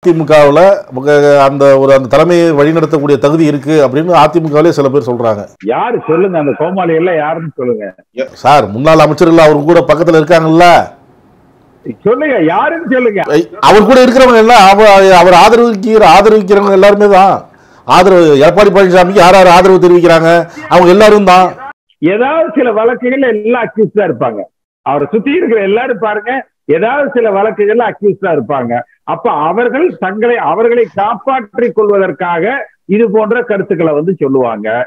திமுகவில் அந்த ஒரு அந்த தலைமையை வழிநடத்தக்கூடிய தகுதி இருக்கு அப்படின்னு அதிமுகவிலே சில பேர் சொல்றாங்க யாரு சொல்லுங்க அந்த கோமாளி எல்லாம் யாருன்னு சொல்லுங்க சார் முன்னாள் அமைச்சர்கள் அவர் கூட பக்கத்துல இருக்காங்கல்ல சொல்லுங்க யாருன்னு சொல்லுங்க ஐ, அவர் கூட இருக்கிறவங்க எல்லாம் அவர் அவர் ஆதரவிக்கிற ஆதரவிக்கிறவங்க எல்லாருமே தான் ஆதரவு எடப்பாடி பழனிசாமிக்கு யார் யார் ஆதரவு தெரிவிக்கிறாங்க அவங்க எல்லாரும் தான் ஏதாவது சில வழக்குகள்ல எல்லாம் அக்யூஸ்டா இருப்பாங்க அவரை சுத்தி இருக்கிற எல்லாரும் பாருங்க ஏதாவது சில வழக்குகள்ல அக்யூஸ்டா இருப்பாங்க அப்ப அவர்கள் தங்களை அவர்களை காப்பாற்றிக் கொள்வதற்காக இது போன்ற கருத்துக்களை வந்து சொல்லுவாங்க